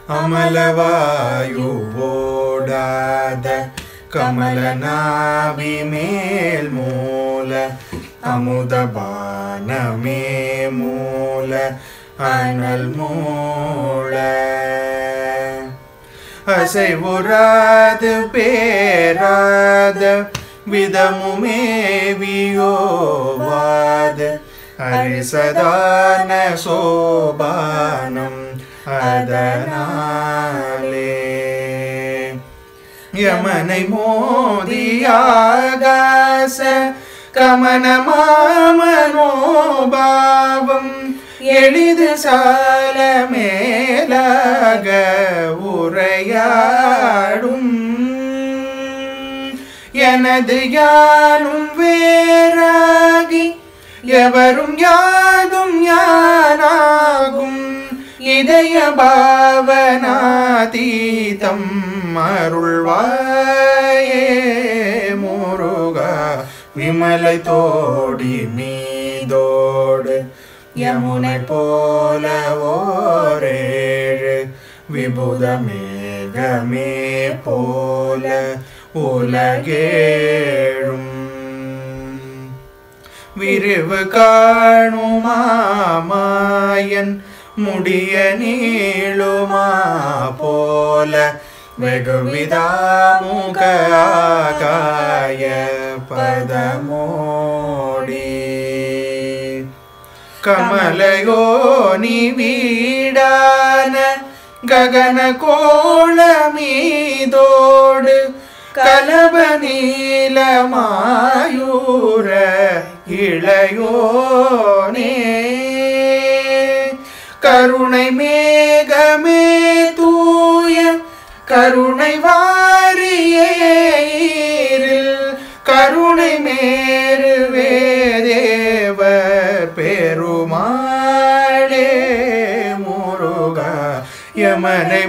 அமலவாயு ஓடாத கமலநாபி மேல் மூல அமுதபானமே மூல அனல் மூல அசைவுறாது பேராத விதமுமேவியோவாத ஹரிசதான சோபானம் அதனாலே யமனை மோதியாகாச கமனமாமனோபாவம் எளிது சால மேலாக உரையாடும் எனது யானும் வேறாகி எவரும் யாதும் யானாகும் இதய பாவனாதீதம் அருள்வாயே முருகா விமலை தோடி மீதோடு யமுனை போல ஓரேழு விபுத மேகமே போல உலகேழும் விரிவு காணுமாமாயன் முடிய நீளுமா போல வெகுவிதாமுக ஆகாய பதமோடி கமலயோனி வீடான ககன கோளமீதோடு கலப நீலமாயூர இளையோனே கருணை மேகமே தூய கருணை வாரியேரில் கருணை மேருவே தேவர் பெருமாளே முருகா யமனை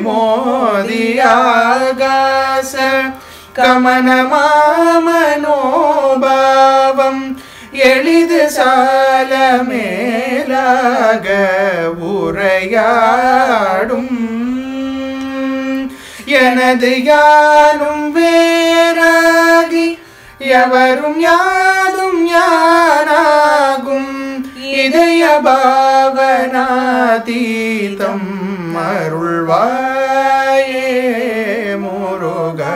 மோதியாகாச கமனமாமனோபாவம் எளிது சால மேலாக உரையாடும் எனது யானும் வேறாகி எவரும் யாதும் யானாகும் இதய பாவனாதீதம் அருள்வாயே முருகா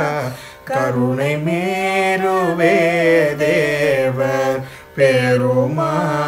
கருணை மேருவே தேவர் பெருமா